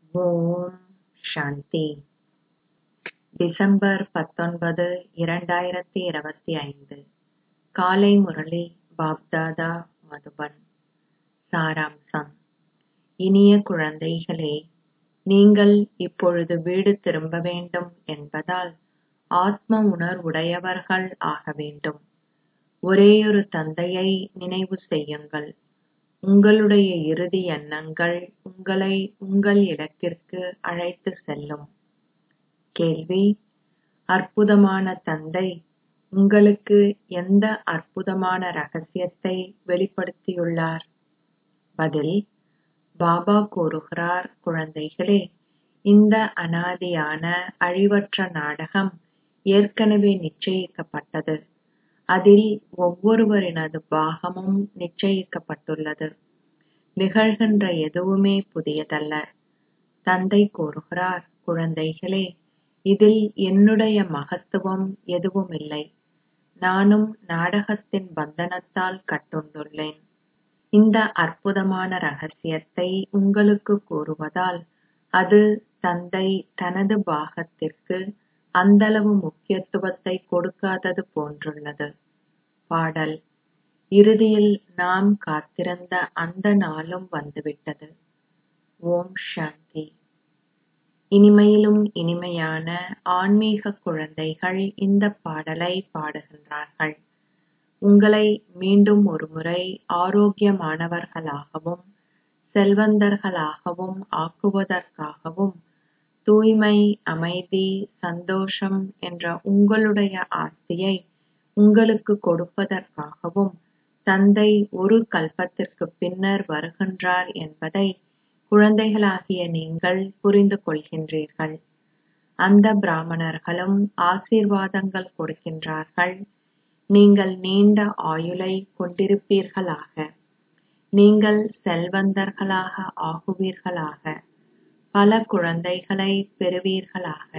ஓம் சாந்தி December பத்தொன்பது இரண்டாயிரத்தி இருபத்தி ஐந்து காலை முரளி பாப்தாதா மதுபன் சாராம்சம் இனிய குழந்தைகளே நீங்கள் இப்பொழுது வீடு திரும்ப வேண்டும் என்பதால் ஆத்ம உணர்வுடையவர்கள் ஆக வேண்டும் ஒரேயொரு தந்தையை நினைவு செய்யுங்கள் உங்களுடைய இறுதி எண்ணங்கள் உங்களை உங்கள் இலக்கிற்கு அழைத்து செல்லும் கேள்வி அற்புதமான தந்தை உங்களுக்கு எந்த அற்புதமான ரகசியத்தை வெளிப்படுத்தியுள்ளார் பதில் பாபா கூறுகிறார் குழந்தைகளே இந்த அனாதியான அழிவற்ற நாடகம் ஏற்கனவே நிச்சயிக்கப்பட்டது அதில் ஒவ்வொருவரினது பாகமும் நிச்சயிக்கப்பட்டுள்ளது நிகழ்கின்ற எதுவுமே புதியதல்ல தந்தை கூறுகிறார் குழந்தைகளே இதில் என்னுடைய மகத்துவம் எதுவுமில்லை நானும் நாடகத்தின் பந்தனத்தால் கட்டுண்டுள்ளேன் இந்த அற்புதமான ரகசியத்தை உங்களுக்கு கூறுவதால் அது தந்தை தனது பாகத்திற்கு அந்தளவு முக்கியத்துவத்தை கொடுக்காதது போன்றுள்ளது பாடல் இறுதியில் நாம் காத்திருந்த அந்த நாளும் வந்துவிட்டது ஓம் சாந்தி இனிமையிலும் இனிமையான ஆன்மீக குழந்தைகள் இந்த பாடலை பாடுகின்றார்கள் உங்களை மீண்டும் ஒருமுறை ஆரோக்கியமானவர்களாகவும் செல்வந்தர்களாகவும் ஆக்குவதற்காகவும் தூய்மை அமைதி சந்தோஷம் என்ற உங்களுடைய ஆஸ்தியை உங்களுக்கு கொடுப்பதற்காகவும் தந்தை ஒரு கல்பத்திற்கு பின்னர் வருகின்றார் என்பதை குழந்தைகளாகிய நீங்கள் புரிந்து கொள்கின்றீர்கள் அந்த பிராமணர்களும் ஆசீர்வாதங்கள் கொடுக்கின்றார்கள் நீங்கள் நீண்ட ஆயுளை கொண்டிருப்பீர்களாக நீங்கள் செல்வந்தர்களாக ஆகுவீர்களாக பல குழந்தைகளை பெறுவீர்களாக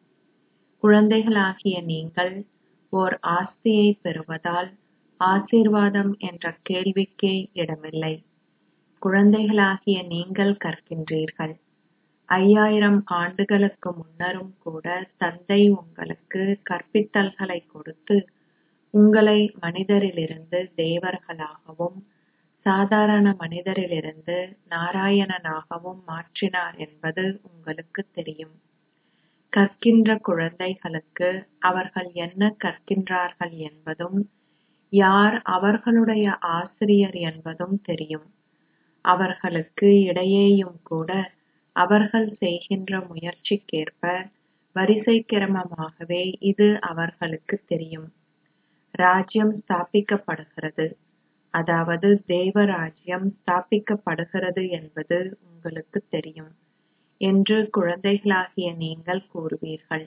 குழந்தைகளாகிய நீங்கள் ஓர் ஆஸ்தியை பெறுவதால் ஆசீர்வாதம் என்ற கேள்விக்கே இடமில்லை குழந்தைகளாகிய நீங்கள் கற்கின்றீர்கள் ஐயாயிரம் ஆண்டுகளுக்கு முன்னரும் கூட தந்தை உங்களுக்கு கற்பித்தல்களை கொடுத்து உங்களை மனிதரிலிருந்து தேவர்களாகவும் சாதாரண மனிதரிலிருந்து நாராயணனாகவும் மாற்றினார் என்பது உங்களுக்கு தெரியும் கற்கின்ற குழந்தைகளுக்கு அவர்கள் என்ன கற்கின்றார்கள் என்பதும் யார் அவர்களுடைய ஆசிரியர் என்பதும் தெரியும் அவர்களுக்கு இடையேயும் கூட அவர்கள் செய்கின்ற முயற்சிக்கேற்ப வரிசை கிரமமாகவே இது அவர்களுக்கு தெரியும் ராஜ்யம் ஸ்தாபிக்கப்படுகிறது அதாவது தேவராஜ்யம் ஸ்தாபிக்கப்படுகிறது என்பது உங்களுக்கு தெரியும் என்று குழந்தைகளாகிய நீங்கள் கூறுவீர்கள்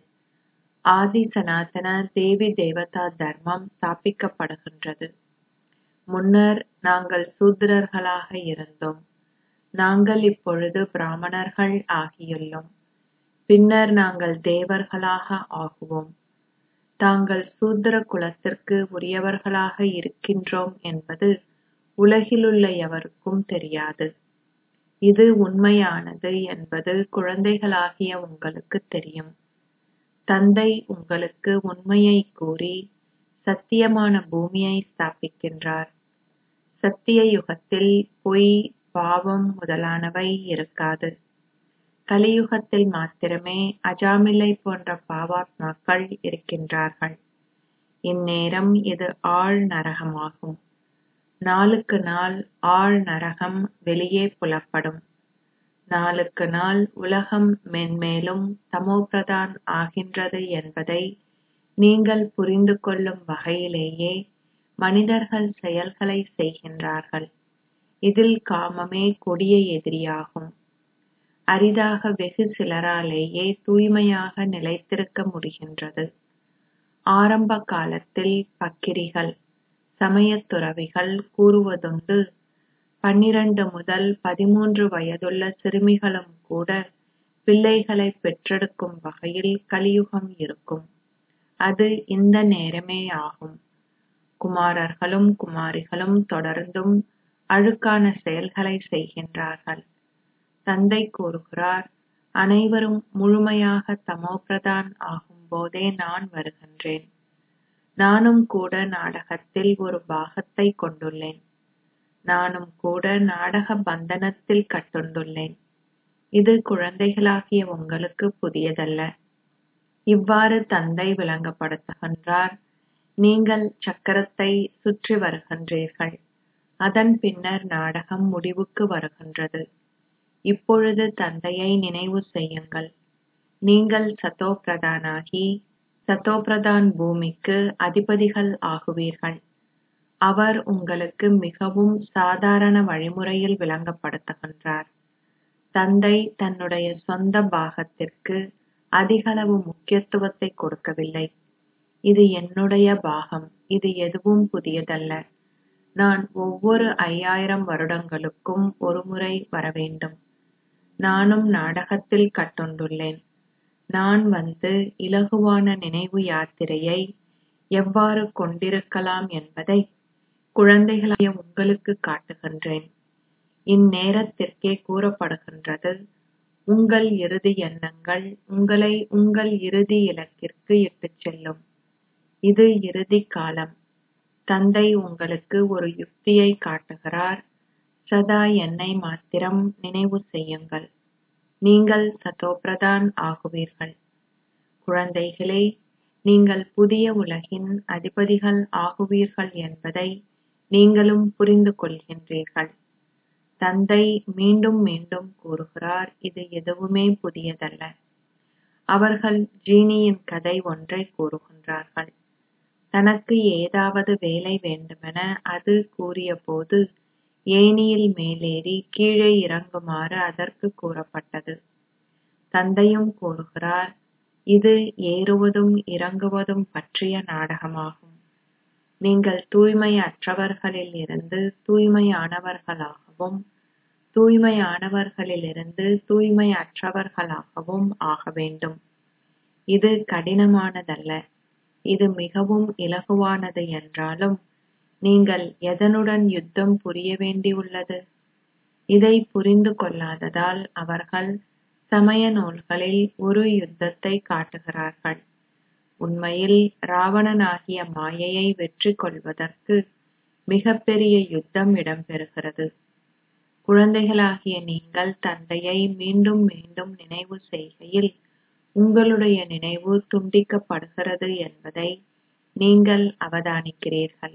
ஆதி சனாதன தேவி தேவதா தர்மம் ஸ்தாபிக்கப்படுகின்றது முன்னர் நாங்கள் சூத்திரர்களாக இருந்தோம் நாங்கள் இப்பொழுது பிராமணர்கள் ஆகியுள்ளோம் பின்னர் நாங்கள் தேவர்களாக ஆகுவோம் தாங்கள் சூத்திர குலத்திற்கு உரியவர்களாக இருக்கின்றோம் என்பது உலகிலுள்ள எவருக்கும் தெரியாது இது உண்மையானது என்பது குழந்தைகளாகிய உங்களுக்கு தெரியும் தந்தை உங்களுக்கு உண்மையை கூறி சத்தியமான பூமியை ஸ்தாபிக்கின்றார் சத்திய யுகத்தில் பொய் பாவம் முதலானவை இருக்காது கலியுகத்தில் மாத்திரமே அஜாமிலை போன்ற பாவாத்மாக்கள் இருக்கின்றார்கள் இந்நேரம் இது ஆழ் நரகமாகும் நாளுக்கு நாள் ஆழ் நரகம் வெளியே புலப்படும் நாளுக்கு நாள் உலகம் மென்மேலும் தமோபிரதான் ஆகின்றது என்பதை நீங்கள் புரிந்து கொள்ளும் வகையிலேயே மனிதர்கள் செயல்களை செய்கின்றார்கள் இதில் காமமே கொடிய எதிரியாகும் அரிதாக வெகு சிலராலேயே தூய்மையாக நிலைத்திருக்க முடிகின்றது ஆரம்ப காலத்தில் பக்கிரிகள் சமயத் துறவிகள் கூறுவதுண்டு பன்னிரண்டு முதல் பதிமூன்று வயதுள்ள சிறுமிகளும் கூட பிள்ளைகளை பெற்றெடுக்கும் வகையில் கலியுகம் இருக்கும் அது இந்த நேரமே ஆகும் குமாரர்களும் குமாரிகளும் தொடர்ந்தும் அழுக்கான செயல்களை செய்கின்றார்கள் தந்தை கூறுகிறார் அனைவரும் முழுமையாக தமோபிரதான் ஆகும் போதே நான் வருகின்றேன் நானும் கூட நாடகத்தில் ஒரு பாகத்தை கொண்டுள்ளேன் நானும் கூட நாடக பந்தனத்தில் கட்டுண்டுள்ளேன் இது குழந்தைகளாகிய உங்களுக்கு புதியதல்ல இவ்வாறு தந்தை விளங்கப்படுத்துகின்றார் நீங்கள் சக்கரத்தை சுற்றி வருகின்றீர்கள் அதன் பின்னர் நாடகம் முடிவுக்கு வருகின்றது இப்பொழுது தந்தையை நினைவு செய்யுங்கள் நீங்கள் சத்தோ பிரதானாகி சத்தோ பிரதான் பூமிக்கு அதிபதிகள் ஆகுவீர்கள் அவர் உங்களுக்கு மிகவும் சாதாரண வழிமுறையில் விளங்கப்படுத்துகின்றார் தந்தை தன்னுடைய சொந்த பாகத்திற்கு அதிகளவு முக்கியத்துவத்தை கொடுக்கவில்லை இது என்னுடைய பாகம் இது எதுவும் புதியதல்ல நான் ஒவ்வொரு ஐயாயிரம் வருடங்களுக்கும் ஒருமுறை வரவேண்டும் நானும் நாடகத்தில் கட்டுண்டுள்ளேன் நான் வந்து இலகுவான நினைவு யாத்திரையை எவ்வாறு கொண்டிருக்கலாம் என்பதை குழந்தைகளாய உங்களுக்கு காட்டுகின்றேன் இந்நேரத்திற்கே கூறப்படுகின்றது உங்கள் இறுதி எண்ணங்கள் உங்களை உங்கள் இறுதி இலக்கிற்கு இட்டுச் செல்லும் இது இறுதி காலம் தந்தை உங்களுக்கு ஒரு யுக்தியை காட்டுகிறார் சதா என்னை மாத்திரம் நினைவு செய்யுங்கள் நீங்கள் சதோபிரதான் ஆகுவீர்கள் குழந்தைகளே நீங்கள் புதிய உலகின் அதிபதிகள் ஆகுவீர்கள் என்பதை நீங்களும் புரிந்து கொள்கின்றீர்கள் தந்தை மீண்டும் மீண்டும் கூறுகிறார் இது எதுவுமே புதியதல்ல அவர்கள் ஜீனியின் கதை ஒன்றை கூறுகின்றார்கள் தனக்கு ஏதாவது வேலை வேண்டுமென அது கூறியபோது ஏணியில் மேலேறி கீழே இறங்குமாறு அதற்கு கூறப்பட்டது தந்தையும் கூறுகிறார் இது ஏறுவதும் இறங்குவதும் பற்றிய நாடகமாகும் நீங்கள் தூய்மையற்றவர்களில் இருந்து தூய்மையானவர்களாகவும் தூய்மையானவர்களிலிருந்து தூய்மையற்றவர்களாகவும் ஆக வேண்டும் இது கடினமானதல்ல இது மிகவும் இலகுவானது என்றாலும் நீங்கள் எதனுடன் யுத்தம் புரிய வேண்டியுள்ளது இதை புரிந்து கொள்ளாததால் அவர்கள் சமய நூல்களில் ஒரு யுத்தத்தை காட்டுகிறார்கள் உண்மையில் ராவணனாகிய மாயையை வெற்றி கொள்வதற்கு மிகப்பெரிய யுத்தம் இடம்பெறுகிறது குழந்தைகளாகிய நீங்கள் தந்தையை மீண்டும் மீண்டும் நினைவு செய்கையில் உங்களுடைய நினைவு துண்டிக்கப்படுகிறது என்பதை நீங்கள் அவதானிக்கிறீர்கள்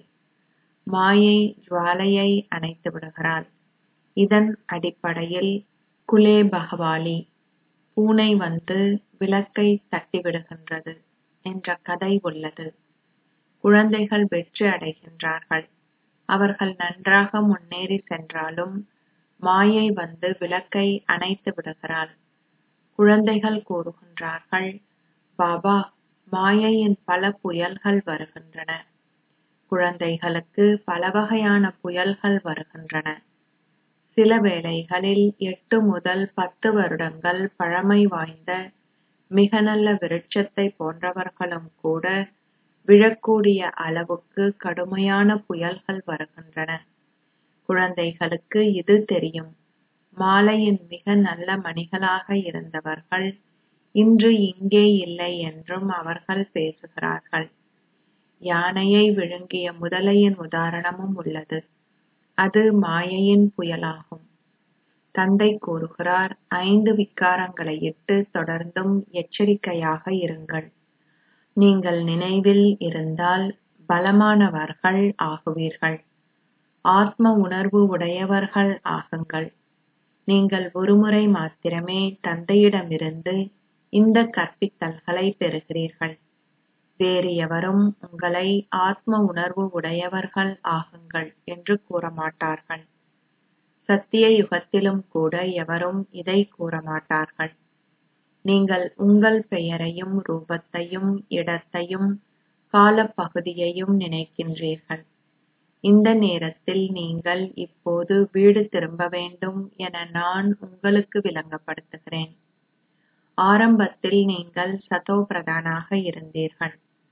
மாயை ஜுவாலையை அணைத்து விடுகிறாள் இதன் அடிப்படையில் குலே பகவாலி பூனை வந்து விளக்கை தட்டிவிடுகின்றது என்ற கதை உள்ளது குழந்தைகள் வெற்றி அடைகின்றார்கள் அவர்கள் நன்றாக முன்னேறி சென்றாலும் மாயை வந்து விளக்கை அணைத்து விடுகிறாள் குழந்தைகள் கூறுகின்றார்கள் பாபா மாயையின் பல புயல்கள் வருகின்றன குழந்தைகளுக்கு பல வகையான புயல்கள் வருகின்றன சில வேளைகளில் எட்டு முதல் பத்து வருடங்கள் பழமை வாய்ந்த மிக நல்ல விருட்சத்தை போன்றவர்களும் கூட விழக்கூடிய அளவுக்கு கடுமையான புயல்கள் வருகின்றன குழந்தைகளுக்கு இது தெரியும் மாலையின் மிக நல்ல மணிகளாக இருந்தவர்கள் இன்று இங்கே இல்லை என்றும் அவர்கள் பேசுகிறார்கள் யானையை விழுங்கிய முதலையின் உதாரணமும் உள்ளது அது மாயையின் புயலாகும் தந்தை கூறுகிறார் ஐந்து விக்காரங்களை இட்டு தொடர்ந்தும் எச்சரிக்கையாக இருங்கள் நீங்கள் நினைவில் இருந்தால் பலமானவர்கள் ஆகுவீர்கள் ஆத்ம உணர்வு உடையவர்கள் ஆகுங்கள் நீங்கள் ஒருமுறை மாத்திரமே தந்தையிடமிருந்து இந்த கற்பித்தல்களை பெறுகிறீர்கள் வேறு எவரும் உங்களை ஆத்ம உணர்வு உடையவர்கள் ஆகுங்கள் என்று கூறமாட்டார்கள் சத்திய யுகத்திலும் கூட எவரும் இதை கூறமாட்டார்கள் நீங்கள் உங்கள் பெயரையும் ரூபத்தையும் இடத்தையும் காலப்பகுதியையும் நினைக்கின்றீர்கள் இந்த நேரத்தில் நீங்கள் இப்போது வீடு திரும்ப வேண்டும் என நான் உங்களுக்கு விளங்கப்படுத்துகிறேன் ஆரம்பத்தில் நீங்கள் சதோ பிரதானாக இருந்தீர்கள்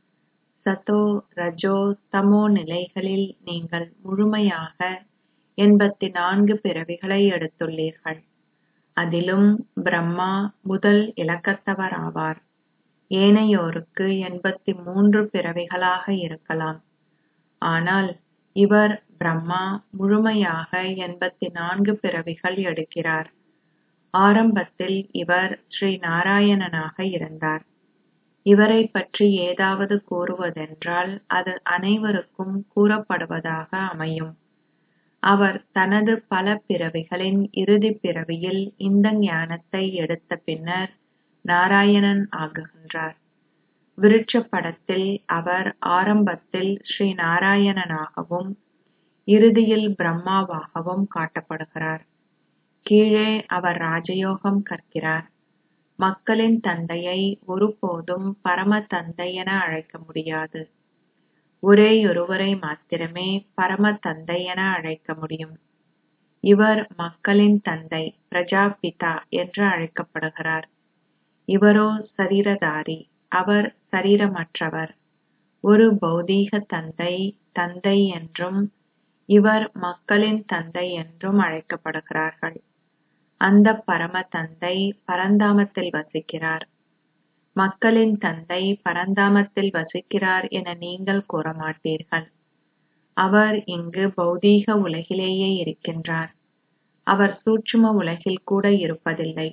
சதோ ரஜோ தமோ நிலைகளில் நீங்கள் முழுமையாக எண்பத்தி நான்கு பிறவிகளை எடுத்துள்ளீர்கள் அதிலும் பிரம்மா முதல் இலக்கத்தவர் ஆவார் ஏனையோருக்கு எண்பத்தி மூன்று பிறவிகளாக இருக்கலாம் ஆனால் இவர் பிரம்மா முழுமையாக எண்பத்தி நான்கு பிறவிகள் எடுக்கிறார் ஆரம்பத்தில் இவர் ஸ்ரீ நாராயணனாக இருந்தார் இவரை பற்றி ஏதாவது கூறுவதென்றால் அது அனைவருக்கும் கூறப்படுவதாக அமையும் அவர் தனது பல பிறவிகளின் இறுதிப் பிறவியில் இந்த ஞானத்தை எடுத்த பின்னர் நாராயணன் ஆகுகின்றார் விருட்ச படத்தில் அவர் ஆரம்பத்தில் ஸ்ரீ நாராயணனாகவும் இறுதியில் பிரம்மாவாகவும் காட்டப்படுகிறார் கீழே அவர் ராஜயோகம் கற்கிறார் மக்களின் தந்தையை ஒருபோதும் பரம தந்தை என அழைக்க முடியாது ஒரேயொருவரை மாத்திரமே பரம தந்தை என அழைக்க முடியும் இவர் மக்களின் தந்தை பிரஜாபிதா என்று அழைக்கப்படுகிறார் இவரோ சரீரதாரி அவர் சரீரமற்றவர் ஒரு பௌதீக தந்தை தந்தை என்றும் இவர் மக்களின் தந்தை என்றும் அழைக்கப்படுகிறார்கள் அந்த பரம தந்தை பரந்தாமத்தில் வசிக்கிறார் மக்களின் தந்தை பரந்தாமத்தில் வசிக்கிறார் என நீங்கள் கூற மாட்டீர்கள் அவர் இங்கு பௌதீக உலகிலேயே இருக்கின்றார் அவர் சூட்சும உலகில் கூட இருப்பதில்லை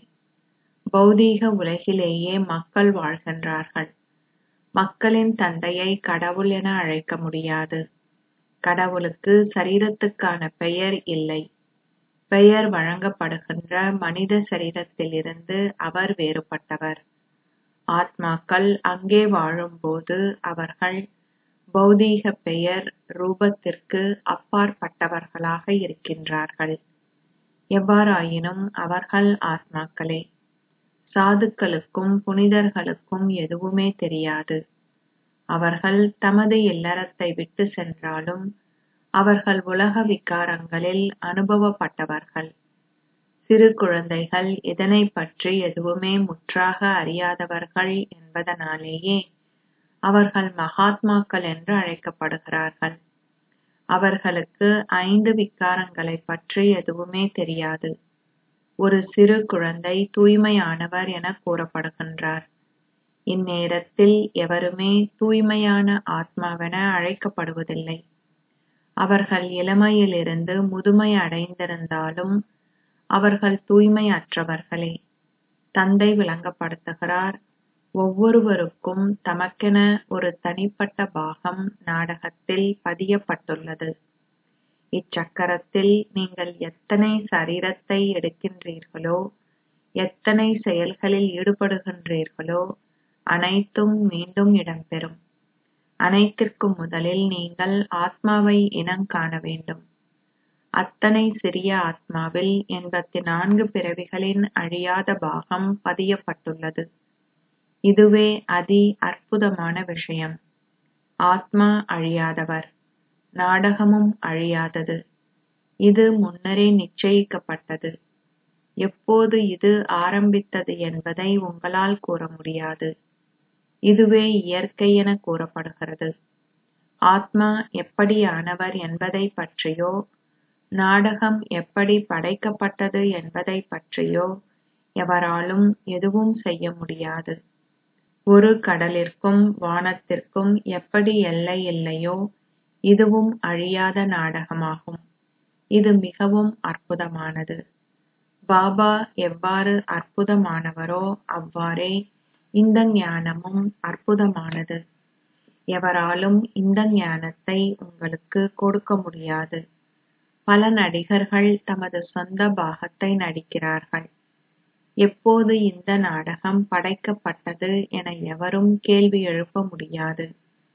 பௌதீக உலகிலேயே மக்கள் வாழ்கின்றார்கள் மக்களின் தந்தையை கடவுள் என அழைக்க முடியாது கடவுளுக்கு சரீரத்துக்கான பெயர் இல்லை பெயர் வழங்கப்படுகின்ற மனித சரீரத்திலிருந்து அவர் வேறுபட்டவர் ஆத்மாக்கள் அங்கே வாழும்போது அவர்கள் பௌதீக பெயர் ரூபத்திற்கு அப்பாற்பட்டவர்களாக இருக்கின்றார்கள் எவ்வாறாயினும் அவர்கள் ஆத்மாக்களே சாதுக்களுக்கும் புனிதர்களுக்கும் எதுவுமே தெரியாது அவர்கள் தமது இல்லறத்தை விட்டு சென்றாலும் அவர்கள் உலக விகாரங்களில் அனுபவப்பட்டவர்கள் சிறு குழந்தைகள் இதனை பற்றி எதுவுமே முற்றாக அறியாதவர்கள் என்பதனாலேயே அவர்கள் மகாத்மாக்கள் என்று அழைக்கப்படுகிறார்கள் அவர்களுக்கு ஐந்து விகாரங்களை பற்றி எதுவுமே தெரியாது ஒரு சிறு குழந்தை தூய்மையானவர் என கூறப்படுகின்றார் இந்நேரத்தில் எவருமே தூய்மையான ஆத்மாவென அழைக்கப்படுவதில்லை அவர்கள் இளமையிலிருந்து முதுமை அடைந்திருந்தாலும் அவர்கள் தூய்மையற்றவர்களே தந்தை விளங்கப்படுத்துகிறார் ஒவ்வொருவருக்கும் தமக்கென ஒரு தனிப்பட்ட பாகம் நாடகத்தில் பதியப்பட்டுள்ளது இச்சக்கரத்தில் நீங்கள் எத்தனை சரீரத்தை எடுக்கின்றீர்களோ எத்தனை செயல்களில் ஈடுபடுகின்றீர்களோ அனைத்தும் மீண்டும் இடம்பெறும் அனைத்திற்கும் முதலில் நீங்கள் ஆத்மாவை இனங்காண வேண்டும் அத்தனை சிறிய ஆத்மாவில் எண்பத்தி நான்கு பிறவிகளின் அழியாத பாகம் பதியப்பட்டுள்ளது இதுவே அதி அற்புதமான விஷயம் ஆத்மா அழியாதவர் நாடகமும் அழியாதது இது முன்னரே நிச்சயிக்கப்பட்டது எப்போது இது ஆரம்பித்தது என்பதை உங்களால் கூற முடியாது இதுவே இயற்கை என கூறப்படுகிறது ஆத்மா எப்படியானவர் என்பதை பற்றியோ நாடகம் எப்படி படைக்கப்பட்டது என்பதை பற்றியோ எவராலும் எதுவும் செய்ய முடியாது ஒரு கடலிற்கும் வானத்திற்கும் எப்படி எல்லை இல்லையோ இதுவும் அழியாத நாடகமாகும் இது மிகவும் அற்புதமானது பாபா எவ்வாறு அற்புதமானவரோ அவ்வாறே இந்த ஞானமும் அற்புதமானது எவராலும் இந்த ஞானத்தை உங்களுக்கு கொடுக்க முடியாது பல நடிகர்கள் தமது சொந்த பாகத்தை நடிக்கிறார்கள் எப்போது இந்த நாடகம் படைக்கப்பட்டது என எவரும் கேள்வி எழுப்ப முடியாது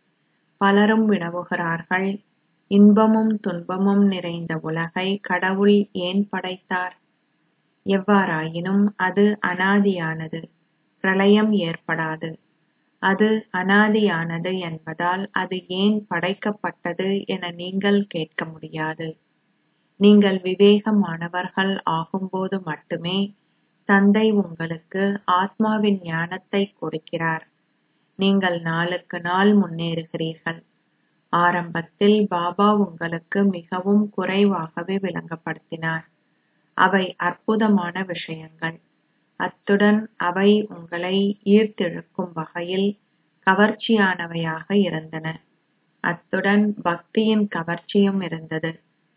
பலரும் வினவுகிறார்கள் இன்பமும் துன்பமும் நிறைந்த உலகை கடவுள் ஏன் படைத்தார் எவ்வாறாயினும் அது அனாதியானது பிரளயம் ஏற்படாது அது அனாதியானது என்பதால் அது ஏன் படைக்கப்பட்டது என நீங்கள் கேட்க முடியாது நீங்கள் விவேகமானவர்கள் ஆகும்போது மட்டுமே தந்தை உங்களுக்கு ஆத்மாவின் ஞானத்தை கொடுக்கிறார் நீங்கள் நாளுக்கு நாள் முன்னேறுகிறீர்கள் ஆரம்பத்தில் பாபா உங்களுக்கு மிகவும் குறைவாகவே விளங்கப்படுத்தினார் அவை அற்புதமான விஷயங்கள் அத்துடன் அவை உங்களை ஈர்த்திழுக்கும் வகையில் கவர்ச்சியானவையாக இருந்தன அத்துடன் பக்தியின் கவர்ச்சியும் இருந்தது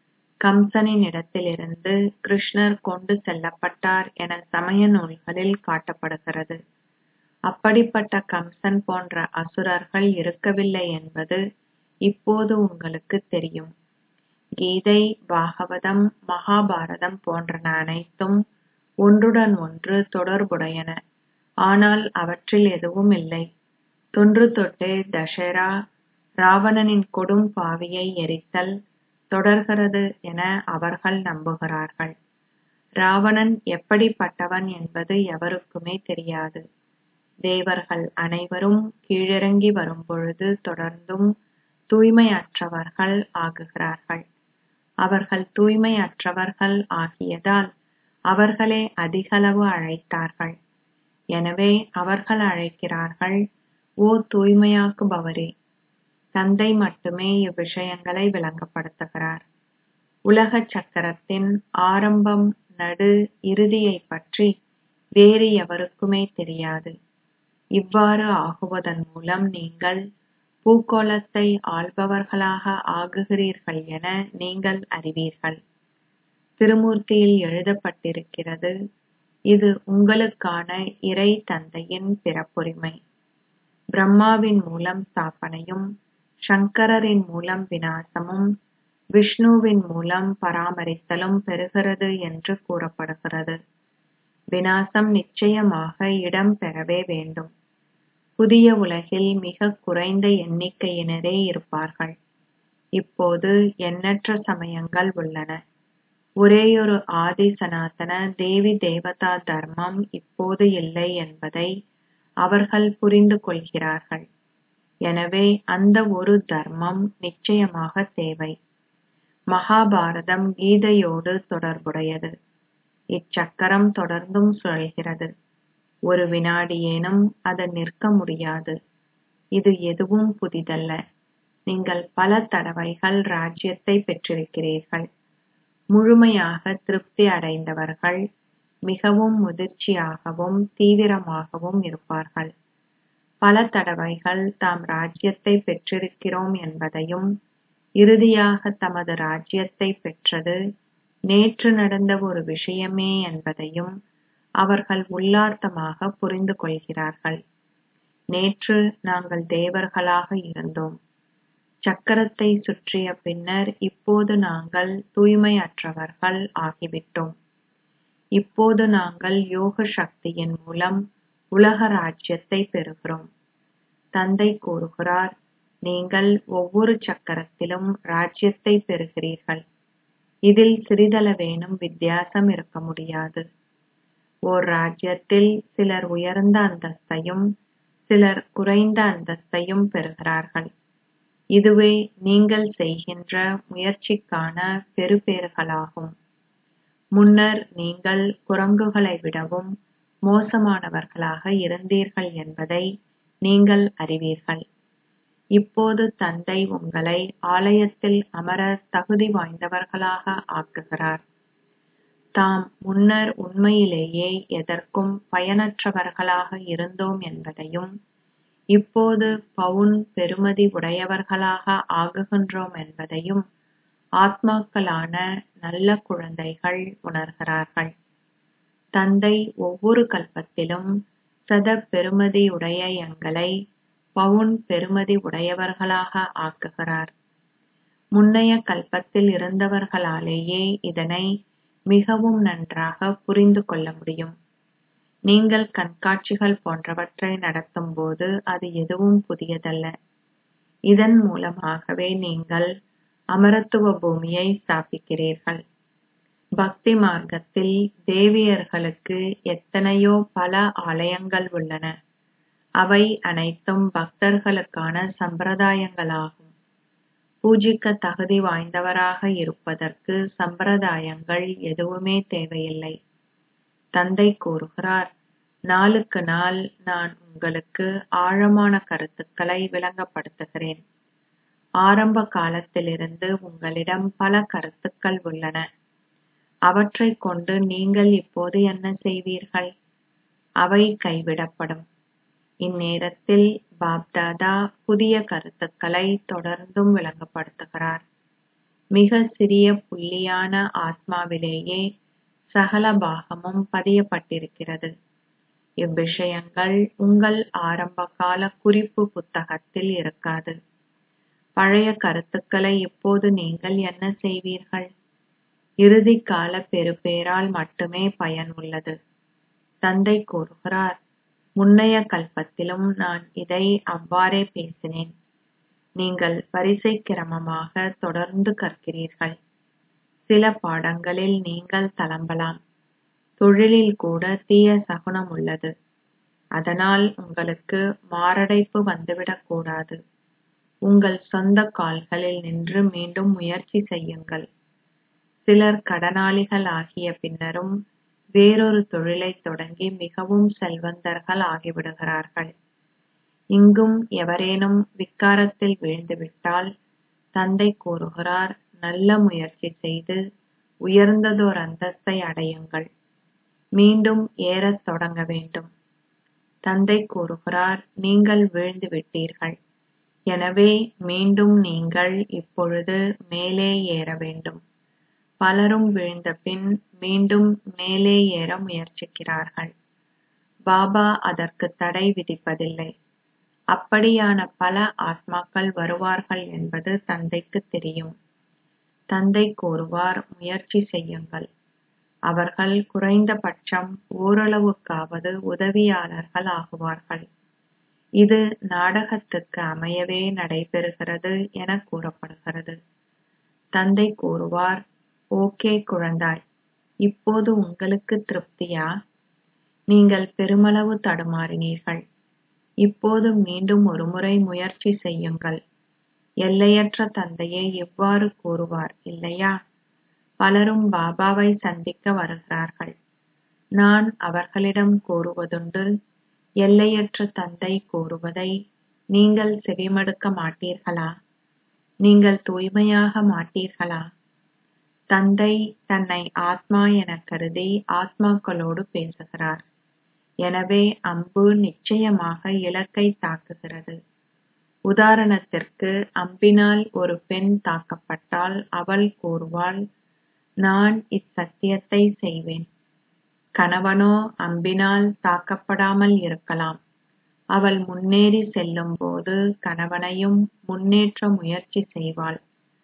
கம்சனின் இடத்திலிருந்து கிருஷ்ணர் கொண்டு செல்லப்பட்டார் என சமய நூல்களில் காட்டப்படுகிறது அப்படிப்பட்ட கம்சன் போன்ற அசுரர்கள் இருக்கவில்லை என்பது இப்போது உங்களுக்கு தெரியும் கீதை பாகவதம் மகாபாரதம் போன்றன அனைத்தும் ஒன்றுடன் ஒன்று தொடர்புடையன ஆனால் அவற்றில் எதுவும் இல்லை தொன்று தொட்டே தசரா ராவணனின் கொடும் பாவியை எரித்தல் தொடர்கிறது என அவர்கள் நம்புகிறார்கள் ராவணன் எப்படிப்பட்டவன் என்பது எவருக்குமே தெரியாது தேவர்கள் அனைவரும் கீழிறங்கி வரும்பொழுது தொடர்ந்தும் தூய்மையற்றவர்கள் ஆகுகிறார்கள் அவர்கள் தூய்மையற்றவர்கள் ஆகியதால் அவர்களே அதிகளவு அழைத்தார்கள் எனவே அவர்கள் அழைக்கிறார்கள் ஓ தூய்மையாக்குபவரே தந்தை மட்டுமே இவ்விஷயங்களை விளங்கப்படுத்துகிறார் உலக சக்கரத்தின் ஆரம்பம் நடு இறுதியைப் பற்றி வேறு எவருக்குமே தெரியாது இவ்வாறு ஆகுவதன் மூலம் நீங்கள் பூகோளத்தை ஆள்பவர்களாக ஆகுகிறீர்கள் என நீங்கள் அறிவீர்கள் திருமூர்த்தியில் எழுதப்பட்டிருக்கிறது இது உங்களுக்கான இறை தந்தையின் பிறப்புரிமை பிரம்மாவின் மூலம் ஸ்தாபனையும் சங்கரரின் மூலம் விநாசமும் விஷ்ணுவின் மூலம் பராமரித்தலும் பெறுகிறது என்று கூறப்படுகிறது விநாசம் நிச்சயமாக இடம் பெறவே வேண்டும் புதிய உலகில் மிக குறைந்த எண்ணிக்கையினரே இருப்பார்கள் இப்போது எண்ணற்ற சமயங்கள் உள்ளன ஒரேயொரு ஆதி சனாதன தேவி தேவதா தர்மம் இப்போது இல்லை என்பதை அவர்கள் புரிந்து கொள்கிறார்கள் எனவே அந்த ஒரு தர்மம் நிச்சயமாக தேவை மகாபாரதம் கீதையோடு தொடர்புடையது இச்சக்கரம் தொடர்ந்தும் சுழல்கிறது ஒரு வினாடியேனும் அது நிற்க முடியாது இது எதுவும் புதிதல்ல நீங்கள் பல தடவைகள் ராஜ்யத்தை பெற்றிருக்கிறீர்கள் முழுமையாக திருப்தி அடைந்தவர்கள் மிகவும் முதிர்ச்சியாகவும் தீவிரமாகவும் இருப்பார்கள் பல தடவைகள் தாம் ராஜ்யத்தை பெற்றிருக்கிறோம் என்பதையும் இறுதியாக தமது ராஜ்யத்தை பெற்றது நேற்று நடந்த ஒரு விஷயமே என்பதையும் அவர்கள் உள்ளார்த்தமாக புரிந்து கொள்கிறார்கள் நேற்று நாங்கள் தேவர்களாக இருந்தோம் சக்கரத்தை சுற்றிய பின்னர் இப்போது நாங்கள் தூய்மையற்றவர்கள் ஆகிவிட்டோம் இப்போது நாங்கள் யோக சக்தியின் மூலம் உலக ராஜ்யத்தை பெறுகிறோம் தந்தை கூறுகிறார் நீங்கள் ஒவ்வொரு சக்கரத்திலும் ராஜ்யத்தை பெறுகிறீர்கள் இதில் சிறிதளவேனும் வித்தியாசம் இருக்க முடியாது ஓர் ராஜ்யத்தில் சிலர் உயர்ந்த அந்தஸ்தையும் சிலர் குறைந்த அந்தஸ்தையும் பெறுகிறார்கள் இதுவே நீங்கள் செய்கின்ற முயற்சிக்கான பெறுபேறுகளாகும் முன்னர் நீங்கள் குரங்குகளை விடவும் மோசமானவர்களாக இருந்தீர்கள் என்பதை நீங்கள் அறிவீர்கள் இப்போது தந்தை உங்களை ஆலயத்தில் அமர தகுதி வாய்ந்தவர்களாக ஆக்குகிறார் தாம் முன்னர் உண்மையிலேயே எதற்கும் பயனற்றவர்களாக இருந்தோம் என்பதையும் இப்போது பவுன் பெறுமதி உடையவர்களாக ஆகுகின்றோம் என்பதையும் ஆத்மாக்களான நல்ல குழந்தைகள் உணர்கிறார்கள் தந்தை ஒவ்வொரு கல்பத்திலும் சத பெறுமதி உடைய எங்களை பவுன் பெறுமதி உடையவர்களாக ஆக்குகிறார் முன்னைய கல்பத்தில் இருந்தவர்களாலேயே இதனை மிகவும் நன்றாக புரிந்து கொள்ள முடியும் நீங்கள் கண்காட்சிகள் போன்றவற்றை நடத்தும் போது அது எதுவும் புதியதல்ல இதன் மூலமாகவே நீங்கள் அமரத்துவ பூமியை ஸ்தாபிக்கிறீர்கள் பக்தி மார்க்கத்தில் தேவியர்களுக்கு எத்தனையோ பல ஆலயங்கள் உள்ளன அவை அனைத்தும் பக்தர்களுக்கான சம்பிரதாயங்களாகும் பூஜிக்க தகுதி வாய்ந்தவராக இருப்பதற்கு சம்பிரதாயங்கள் எதுவுமே தேவையில்லை தந்தை கூறுகிறார் நாளுக்கு நாள் நான் உங்களுக்கு ஆழமான கருத்துக்களை விளங்கப்படுத்துகிறேன் ஆரம்ப காலத்திலிருந்து உங்களிடம் பல கருத்துக்கள் உள்ளன அவற்றைக் கொண்டு நீங்கள் இப்போது என்ன செய்வீர்கள் அவை கைவிடப்படும் இந்நேரத்தில் பாப்தாதா புதிய கருத்துக்களை தொடர்ந்தும் விளங்கப்படுத்துகிறார் மிக சிறிய புள்ளியான ஆத்மாவிலேயே சகல பாகமும் பதியப்பட்டிருக்கிறது இவ்விஷயங்கள் உங்கள் ஆரம்பகால குறிப்பு புத்தகத்தில் இருக்காது பழைய கருத்துக்களை இப்போது நீங்கள் என்ன செய்வீர்கள் இறுதி கால பெறுபேறால் மட்டுமே பயன் உள்ளது தந்தை கூறுகிறார் முன்னைய கல்பத்திலும் நான் இதை அவ்வாறே பேசினேன் நீங்கள் வரிசை கிரமமாக தொடர்ந்து கற்கிறீர்கள் சில பாடங்களில் நீங்கள் தளம்பலாம் தொழிலில் கூட தீய சகுனம் உள்ளது அதனால் உங்களுக்கு மாரடைப்பு வந்துவிடக் கூடாது உங்கள் சொந்த கால்களில் நின்று மீண்டும் முயற்சி செய்யுங்கள் சிலர் கடனாளிகள் ஆகிய பின்னரும் வேறொரு தொழிலைத் தொடங்கி மிகவும் செல்வந்தர்கள் ஆகிவிடுகிறார்கள் இங்கும் எவரேனும் விக்காரத்தில் வீழ்ந்துவிட்டால் தந்தை கூறுகிறார் நல்ல முயற்சி செய்து உயர்ந்ததோர் அந்தஸ்தை அடையுங்கள் மீண்டும் ஏறத் தொடங்க வேண்டும் தந்தை கூறுகிறார் நீங்கள் வீழ்ந்து விட்டீர்கள் எனவே மீண்டும் நீங்கள் இப்பொழுது மேலே ஏற வேண்டும் பலரும் வீழ்ந்த பின் மீண்டும் மேலே ஏற முயற்சிக்கிறார்கள் பாபா அதற்கு தடை விதிப்பதில்லை அப்படியான பல ஆத்மாக்கள் வருவார்கள் என்பது தந்தைக்கு தெரியும் தந்தை கூறுவார் முயற்சி செய்யுங்கள் அவர்கள் குறைந்தபட்சம் ஓரளவுக்காவது உதவியாளர்கள் ஆகுவார்கள் இது நாடகத்துக்கு அமையவே நடைபெறுகிறது என கூறப்படுகிறது தந்தை கூறுவார் ஓகே குழந்தாய் இப்போது உங்களுக்கு திருப்தியா நீங்கள் பெருமளவு தடுமாறினீர்கள் இப்போது மீண்டும் ஒருமுறை முயற்சி செய்யுங்கள் எல்லையற்ற தந்தையே இவ்வாறு கூறுவார் இல்லையா பலரும் பாபாவை சந்திக்க வருகிறார்கள் நான் அவர்களிடம் கூறுவதுண்டு எல்லையற்ற தந்தை கூறுவதை நீங்கள் செவிமடுக்க மாட்டீர்களா நீங்கள் தூய்மையாக மாட்டீர்களா தந்தை தன்னை ஆத்மா எனக் கருதி ஆத்மாக்களோடு பேசுகிறார் எனவே அம்பு நிச்சயமாக இலக்கை தாக்குகிறது உதாரணத்திற்கு அம்பினால் ஒரு பெண் தாக்கப்பட்டால் அவள் கூறுவாள் நான் இச்சத்தியத்தை செய்வேன் கணவனோ அம்பினால் தாக்கப்படாமல் இருக்கலாம் அவள் முன்னேறி செல்லும்போது கணவனையும் முன்னேற்ற முயற்சி செய்வாள்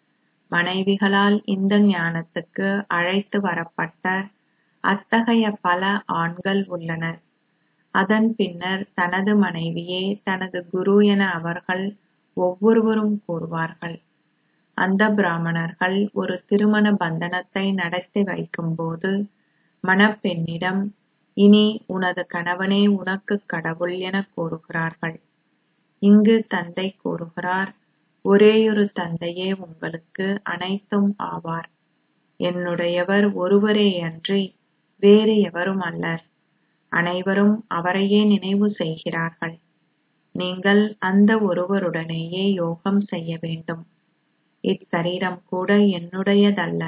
மனைவிகளால் இந்த ஞானத்துக்கு அழைத்து வரப்பட்ட அத்தகைய பல ஆண்கள் உள்ளனர் அதன் பின்னர் தனது மனைவியே தனது குரு என அவர்கள் ஒவ்வொருவரும் கூறுவார்கள் அந்த பிராமணர்கள் ஒரு திருமண பந்தனத்தை நடத்தி வைக்கும்போது மணப்பெண்ணிடம் இனி உனது கணவனே உனக்கு கடவுள் என கூறுகிறார்கள் இங்கு தந்தை கூறுகிறார் ஒரேயொரு தந்தையே உங்களுக்கு அனைத்தும் ஆவார் என்னுடையவர் ஒருவரேயன்றி வேறு எவரும் அல்லர் அனைவரும் அவரையே நினைவு செய்கிறார்கள் நீங்கள் அந்த ஒருவருடனேயே யோகம் செய்ய வேண்டும் இச்சரீரம் கூட என்னுடையதல்ல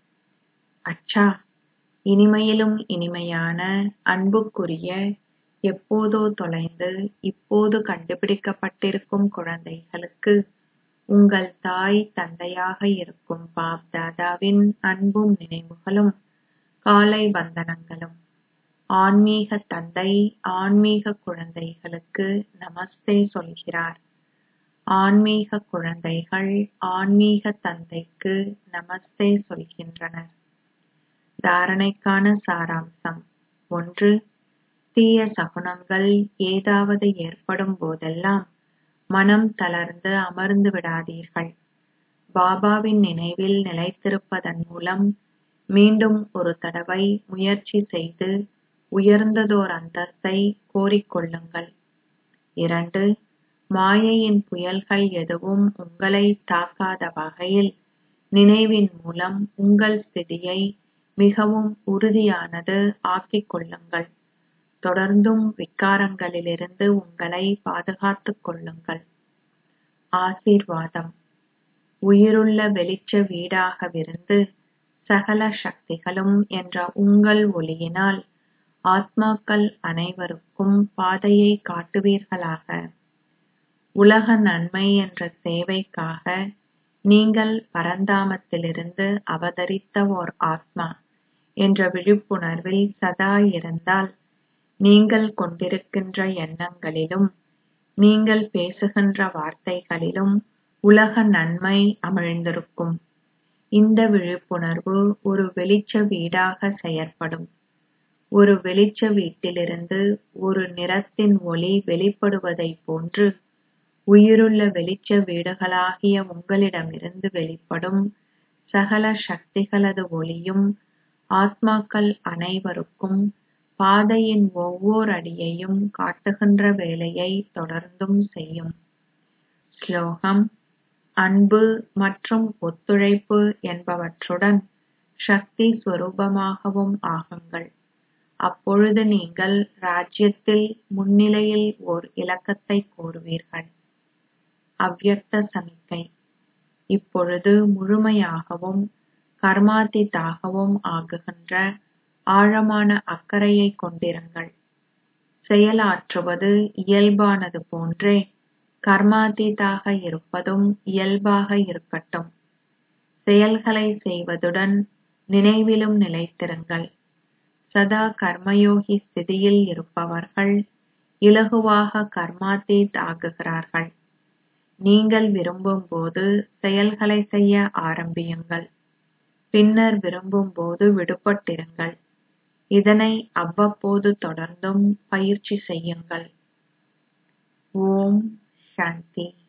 அச்சா இனிமையிலும் இனிமையான அன்புக்குரிய எப்போதோ தொலைந்து இப்போது கண்டுபிடிக்கப்பட்டிருக்கும் குழந்தைகளுக்கு உங்கள் தாய் தந்தையாக இருக்கும் பாப் தாதாவின் அன்பும் நினைவுகளும் காலை வந்தனங்களும் ஆன்மீக தந்தை ஆன்மீக குழந்தைகளுக்கு நமஸ்தே சொல்கிறார் ஆன்மீக குழந்தைகள் ஆன்மீக தந்தைக்கு நமஸ்தே சொல்கின்றனர் தாரணைக்கான சாராம்சம் ஒன்று தீய சகுனங்கள் ஏதாவது ஏற்படும் போதெல்லாம் மனம் தளர்ந்து அமர்ந்து விடாதீர்கள் பாபாவின் நினைவில் நிலைத்திருப்பதன் மூலம் மீண்டும் ஒரு தடவை முயற்சி செய்து உயர்ந்ததோர் அந்தஸ்தை கோரிக்கொள்ளுங்கள் இரண்டு மாயையின் புயல்கள் எதுவும் உங்களை தாக்காத வகையில் நினைவின் மூலம் உங்கள் ஸ்திதியை மிகவும் உறுதியானது ஆக்கிக் கொள்ளுங்கள் தொடர்ந்தும் விக்காரங்களிலிருந்து உங்களை பாதுகாத்துக் கொள்ளுங்கள் ஆசீர்வாதம் உயிருள்ள வெளிச்ச வீடாகவிருந்து சகல சக்திகளும் என்ற உங்கள் ஒளியினால் ஆத்மாக்கள் அனைவருக்கும் பாதையை காட்டுவீர்களாக உலக நன்மை என்ற சேவைக்காக நீங்கள் பரந்தாமத்திலிருந்து அவதரித்த ஓர் ஆத்மா என்ற விழிப்புணர்வில் சதா இருந்தால் நீங்கள் கொண்டிருக்கின்ற எண்ணங்களிலும் நீங்கள் பேசுகின்ற வார்த்தைகளிலும் உலக நன்மை அமிழ்ந்திருக்கும் இந்த விழிப்புணர்வு ஒரு வெளிச்ச வீடாக செயற்படும் ஒரு வெளிச்ச வீட்டிலிருந்து ஒரு நிறத்தின் ஒளி வெளிப்படுவதைப் போன்று உயிருள்ள வெளிச்ச வீடுகளாகிய உங்களிடமிருந்து வெளிப்படும் சகல சக்திகளது ஒளியும் ஆத்மாக்கள் அனைவருக்கும் பாதையின் ஒவ்வொரு அடியையும் காட்டுகின்ற வேலையை தொடர்ந்தும் செய்யும் ஸ்லோகம் அன்பு மற்றும் ஒத்துழைப்பு என்பவற்றுடன் சக்தி ஸ்வரூபமாகவும் ஆகுங்கள் அப்பொழுது நீங்கள் ராஜ்யத்தில் முன்னிலையில் ஓர் இலக்கத்தை கோருவீர்கள் அவ்யக்த சமிக்கை இப்பொழுது முழுமையாகவும் கர்மாத்தீத்தாகவும் ஆகுகின்ற ஆழமான அக்கறையை கொண்டிருங்கள் செயலாற்றுவது இயல்பானது போன்றே கர்மாத்தீத்தாக இருப்பதும் இயல்பாக இருக்கட்டும் செயல்களை செய்வதுடன் நினைவிலும் நிலைத்திருங்கள் சதா கர்மயோகி ஸ்திதியில் இருப்பவர்கள் இலகுவாக கர்மாத்தீத் ஆகுகிறார்கள் நீங்கள் விரும்பும் போது செயல்களை செய்ய ஆரம்பியுங்கள் பின்னர் விரும்பும் போது விடுபட்டிருங்கள் இதனை அவ்வப்போது தொடர்ந்தும் பயிற்சி செய்யுங்கள் ஓம் சாந்தி